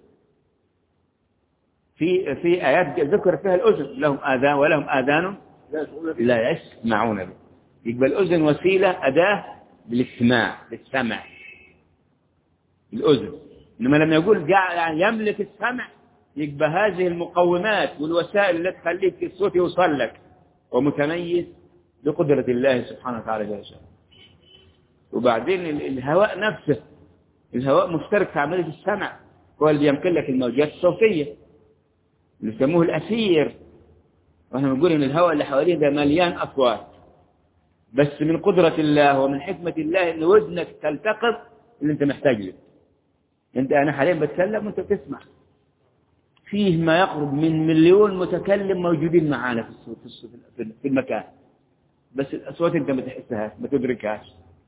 في في ايات ذكر فيها الاذن لهم اذان ولهم اذان لا تقول لك لا يسمعون به يبقى الأذن وسيلة أداة للاستماع للسمع الأذن إنما لما يقول جع- يعني يملك السمع يبقى هذه المقومات والوسائل التي تخليك الصوت يوصل لك ومتميز بقدرة الله سبحانه وتعالى جل وعلا وبعدين ال- الهواء نفسه الهواء مشترك في عملية السمع هو اللي بينقل لك الموجات الصوتية اللي يسموه الأثير واحنا بنقول ان الهواء اللي حواليه ده مليان اصوات بس من قدرة الله ومن حكمة الله ان ودنك تلتقط اللي انت محتاج له انت انا حاليا بتكلم وانت بتسمع فيه ما يقرب من مليون متكلم موجودين معانا في الصوت في الصوت في- في المكان بس الاصوات انت ما تحسهاش ما تدركهاش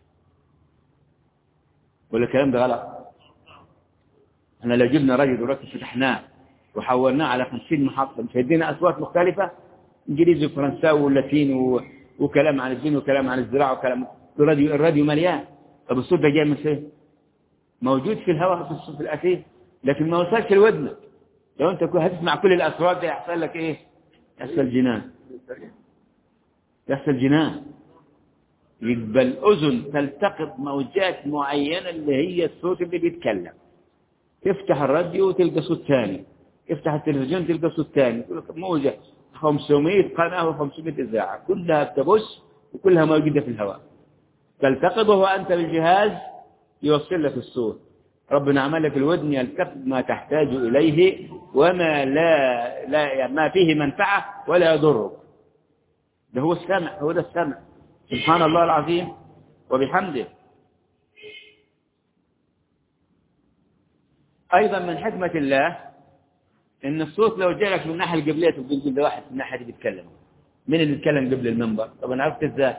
ولا الكلام ده غلط احنا لو جبنا راجل دلوقتي فتحناه وحولناه على 50 محطة مش هيدينا أصوات مختلفة إنجليزي وفرنساوي ولاتيني و... وكلام عن الدين وكلام عن الزراعة وكلام الراديو الراديو مليان طب الصوت ده جاي من فين؟ موجود في الهواء في الصوت الأخير لكن ما وصلش لودنك لو أنت كنت هتسمع كل الأصوات دي يحصل لك إيه؟ يحصل جنان يحصل جنان يبقى الأذن تلتقط موجات معينة اللي هي الصوت اللي بيتكلم تفتح الراديو وتلقى صوت ثاني افتح التلفزيون تلقى صوت ثاني يقول لك موجة 500 قناة و500 إذاعة كلها بتبث وكلها موجودة في الهواء تلتقط وهو أنت بالجهاز يوصل لك الصوت ربنا عمل لك الودن يلتقط ما تحتاج إليه وما لا, لا يعني ما فيه منفعة ولا يضرك ده هو السمع هو ده السمع سبحان الله العظيم وبحمده أيضا من حكمة الله إن الصوت لو جالك من الناحية القبلية تقول ده واحد في الناحية دي بيتكلم مين اللي بيتكلم قبل المنبر طب أنا عرفت إزاي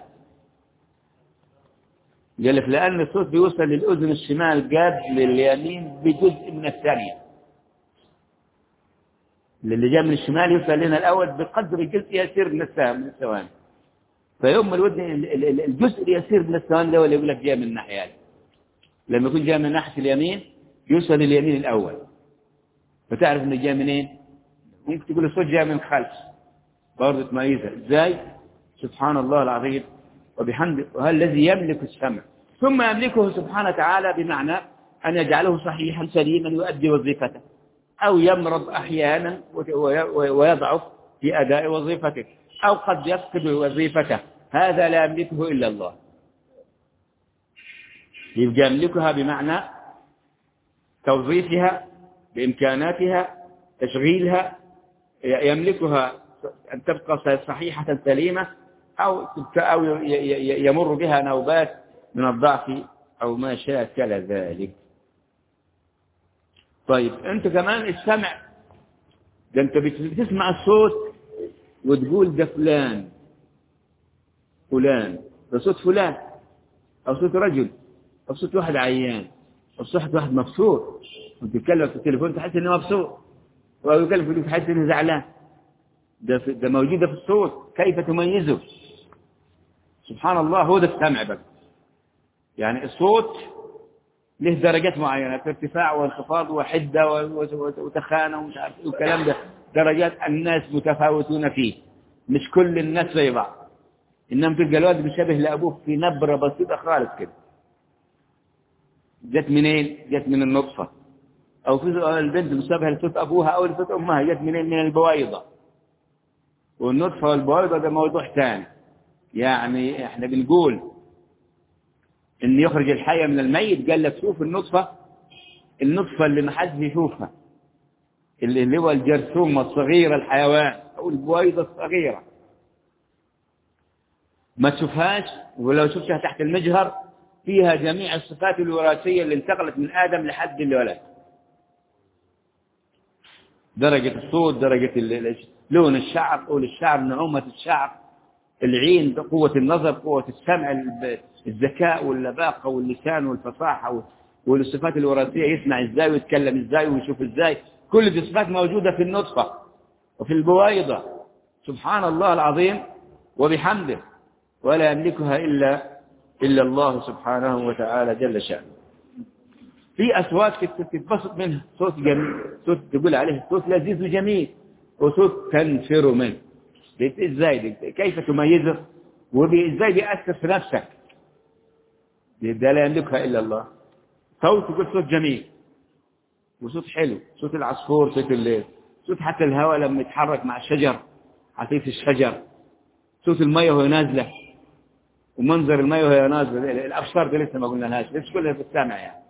قال لك لأن الصوت بيوصل للأذن الشمال قبل اليمين بجزء من الثانية اللي جاء من الشمال يوصل لنا الأول بقدر جزء يسير من الثاني من الثواني فيوم الودن ال- ال- الجزء اليسير من الثواني ده هو اللي يقول لك جاء من الناحية دي لما يكون جاء من ناحية اليمين يوصل لليمين الأول فتعرف انه جاء منين ممكن تقول الصوت جاء من الخلف برضه تميزها ازاي سبحان الله العظيم وبحمده وهو الذي يملك السمع ثم يملكه سبحانه وتعالى بمعنى أن يجعله صحيحا سليما يؤدي وظيفته أو يمرض أحيانا وي- وي- ويضعف في أداء وظيفته أو قد يفقد وظيفته هذا لا يملكه إلا الله يبقى يملكها بمعنى توظيفها بإمكاناتها تشغيلها يملكها أن تبقى صحيحة سليمة أو أو ي- ي- يمر بها نوبات من الضعف أو ما شاكل ذلك طيب أنت كمان السمع ده أنت بت- بتسمع الصوت وتقول ده فلان فلان ده صوت فلان أو صوت رجل أو صوت واحد عيان أو صوت واحد مبسوط وأنت تتكلم في التليفون تحس إنه مبسوط أو يتكلم في التليفون تحس إنه زعلان ده في ده موجودة في الصوت كيف تميزه سبحان الله هو ده السمع بقى يعني الصوت له درجات معينة في ارتفاع وانخفاض وحدة و- و- وتخانة ومش عارف ايه والكلام ده درجات الناس متفاوتون فيه مش كل الناس زي بعض إنما تلقى الولد مشابه لأبوه في نبرة بسيطة خالص كده جت منين؟ جت من النطفة أو في البنت مشابهة لصوت أبوها أو لصوت أمها جت منين؟ من البويضة والنطفة والبويضة ده موضوع ثاني يعني احنا بنقول ان يخرج الحية من الميت قال لك شوف النطفة النطفة اللي ما حدش يشوفها اللي اللي هو الجرثومة الصغيرة الحيوان أو البويضة الصغيرة ما تشوفهاش ولو شفتها تحت المجهر فيها جميع الصفات الوراثية اللي انتقلت من آدم لحد الولد درجة الصوت درجة لون الشعر طول الشعر نعومة الشعر العين قوة النظر قوة السمع الذكاء واللباقة واللسان والفصاحة والصفات الوراثية يسمع ازاي ويتكلم ازاي ويشوف ازاي كل دي صفات موجودة في النطفة وفي البويضة سبحان الله العظيم وبحمده ولا يملكها إلا إلا الله سبحانه وتعالى جل شأنه في أصوات تتبسط منها صوت جميل صوت تقول عليه صوت لذيذ وجميل وصوت تنفر منه ازاي دي؟ كيف تميزه وازاي بيأثر في نفسك ده لا يملكها إلا الله صوت تقول صوت جميل وصوت حلو صوت العصفور صوت الليل صوت حتى الهواء لما يتحرك مع الشجر عطيف الشجر صوت المية وهي نازلة ومنظر المية وهي نازلة الأبصار دي لسه ما قلنا لهاش لسه كلها في السمع يعني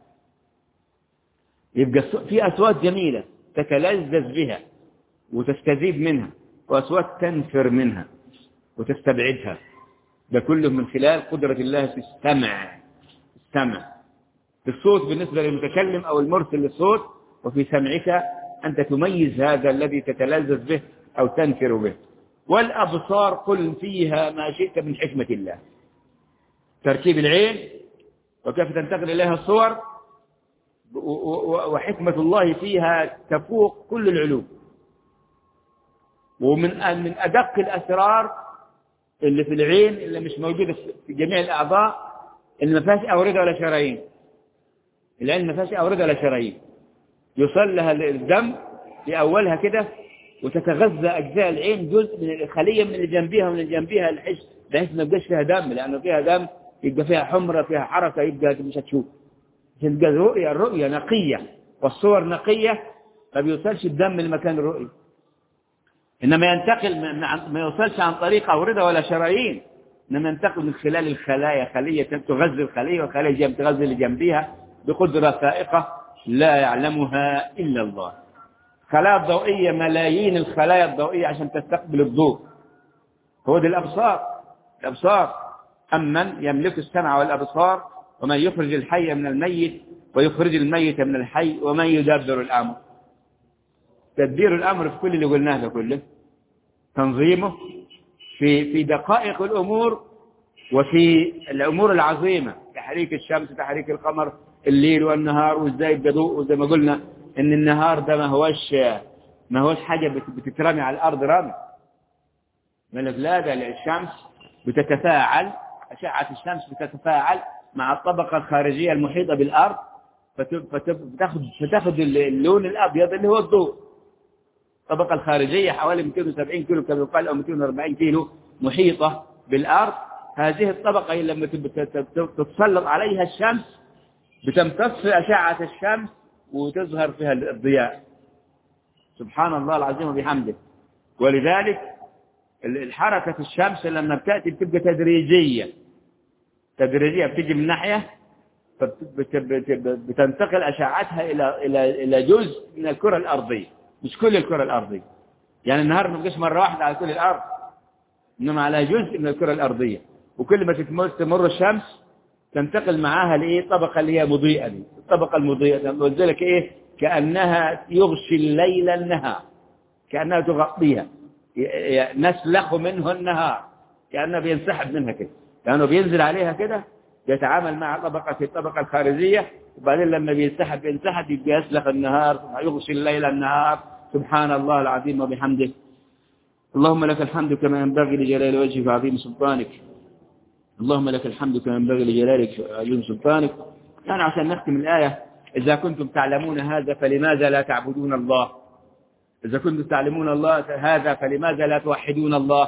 يبقى في أصوات جميلة تتلذذ بها وتستذيب منها وأصوات تنفر منها وتستبعدها ده كله من خلال قدرة الله في السمع السمع في الصوت بالنسبة للمتكلم أو المرسل للصوت وفي سمعك أنت تميز هذا الذي تتلذذ به أو تنفر به والأبصار قل فيها ما شئت من حكمة الله تركيب العين وكيف تنتقل إليها الصور وحكمة الله فيها تفوق كل العلوم ومن من أدق الأسرار اللي في العين اللي مش موجودة في جميع الأعضاء اللي ما فيهاش أوردة ولا شرايين العين ما فيهاش أوردة ولا شرايين يوصل لها الدم في أولها كده وتتغذى أجزاء العين جزء من الخلية من اللي جنبيها ومن اللي جنبيها الحش بحيث ما يبقاش فيها دم لأنه فيها دم يبقى فيها حمرة فيها حركة يبقى مش هتشوف تبقى الرؤية الرؤية نقية والصور نقية ما بيوصلش الدم لمكان الرؤية إنما ينتقل ما يوصلش عن طريق أوردة ولا شرايين إنما ينتقل من خلال الخلايا خلية تغذي الخلية والخلية تغذي اللي جنبيها بقدرة فائقة لا يعلمها إلا الله خلايا الضوئية ملايين الخلايا الضوئية عشان تستقبل الضوء هو دي الأبصار الأبصار أمن يملك السمع والأبصار ومن يخرج الحي من الميت ويخرج الميت من الحي ومن يدبر الأمر تدبير الأمر في كل اللي قلناه ده كله تنظيمه في في دقائق الأمور وفي الأمور العظيمة تحريك الشمس تحريك القمر الليل والنهار وازاي الضوء وزي ما قلنا ان النهار ده ما هوش ما هوش حاجة بتترمي على الأرض رمي ملك لا ده الشمس بتتفاعل أشعة الشمس بتتفاعل مع الطبقة الخارجية المحيطة بالأرض فتاخد فتاخد اللون الأبيض اللي هو الضوء الطبقة الخارجية حوالي 270 كيلو كما يقال أو 240 كيلو محيطة بالأرض هذه الطبقة لما تتسلط عليها الشمس بتمتص أشعة الشمس وتظهر فيها الضياء سبحان الله العظيم وبحمده ولذلك الحركة الشمس لما بتأتي بتبقى تدريجية تدريجية بتيجي من ناحية بتنتقل أشعتها إلى إلى إلى جزء من الكرة الأرضية مش كل الكرة الأرضية يعني النهار ما بيجيش مرة واحدة على كل الأرض إنما على جزء من الكرة الأرضية وكل ما تتمر تمر الشمس تنتقل معاها لإيه الطبقة اللي هي مضيئة دي الطبقة المضيئة ولذلك إيه كأنها يغشي الليل النهار كأنها تغطيها نسلخ منه النهار كأنه بينسحب منها كده لأنه بينزل عليها كده يتعامل مع طبقة الطبقة الخارجية وبعدين لما بينسحب بينسحب يبقى يسلخ النهار يغشي الليل النهار سبحان الله العظيم وبحمده اللهم لك الحمد كما ينبغي لجلال وجهك وعظيم سلطانك اللهم لك الحمد كما ينبغي لجلالك وعظيم سلطانك يعني عشان نختم الآية إذا كنتم تعلمون هذا فلماذا لا تعبدون الله إذا كنتم تعلمون الله هذا فلماذا لا توحدون الله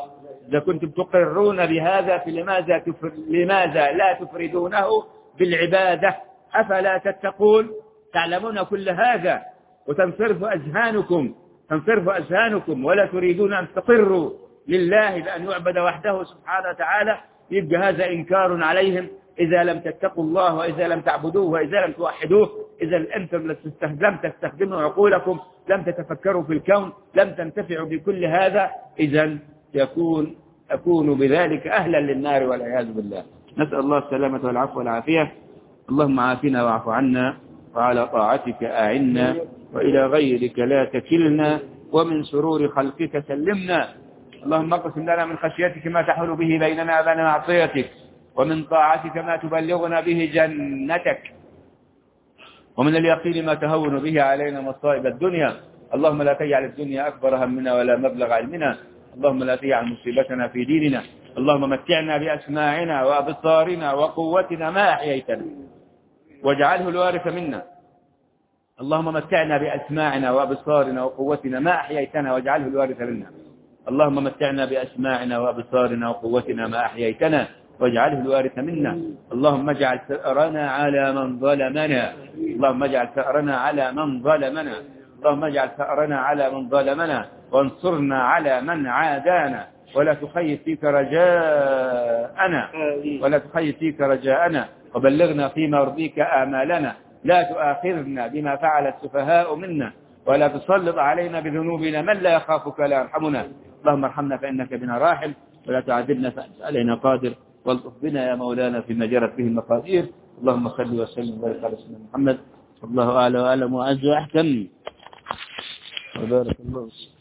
إذا كنتم تقرون بهذا فلماذا تفر... لماذا لا تفردونه بالعبادة أفلا تتقون تعلمون كل هذا وتنصرف أذهانكم تنصرف أذهانكم ولا تريدون أن تقروا لله بأن يعبد وحده سبحانه وتعالى يبقى هذا إنكار عليهم إذا لم تتقوا الله وإذا لم تعبدوه وإذا لم توحدوه إذا أنتم لم تستخدموا عقولكم لم تتفكروا في الكون لم تنتفعوا بكل هذا إذا يكون أكون بذلك أهلا للنار والعياذ بالله نسأل الله السلامة والعفو والعافية اللهم عافنا واعف عنا وعلى طاعتك أعنا وإلى غيرك لا تكلنا ومن سرور خلقك سلمنا اللهم اقسم لنا من خشيتك ما تحول به بيننا وبين معصيتك ومن طاعتك ما تبلغنا به جنتك ومن اليقين ما تهون به علينا مصائب الدنيا اللهم لا تجعل الدنيا أكبر همنا ولا مبلغ علمنا اللهم لا تجعل مصيبتنا في ديننا اللهم متعنا بأسماعنا وأبصارنا وقوتنا ما أحييتنا واجعله الوارث منا اللهم متعنا بأسماعنا وأبصارنا وقوتنا ما أحييتنا واجعله الوارث منا اللهم متعنا بأسماعنا وأبصارنا وقوتنا ما أحييتنا واجعله الوارث منا اللهم اجعل ثأرنا على من ظلمنا اللهم اجعل ثأرنا على من ظلمنا اللهم اجعل ثأرنا على من ظلمنا وانصرنا على من عادانا ولا تخيب فيك رجاءنا ولا تخيب فيك رجاءنا وبلغنا فيما يرضيك آمالنا لا تؤاخذنا بما فعل السفهاء منا ولا تسلط علينا بذنوبنا من لا يخافك لا يرحمنا اللهم ارحمنا فإنك بنا راحم ولا تعذبنا فأنت علينا قادر والطف بنا يا مولانا فيما جرت به المقادير اللهم صل وسلم وبارك على سيدنا محمد الله أعلى وأعلم وأعز وأحكم وبارك الله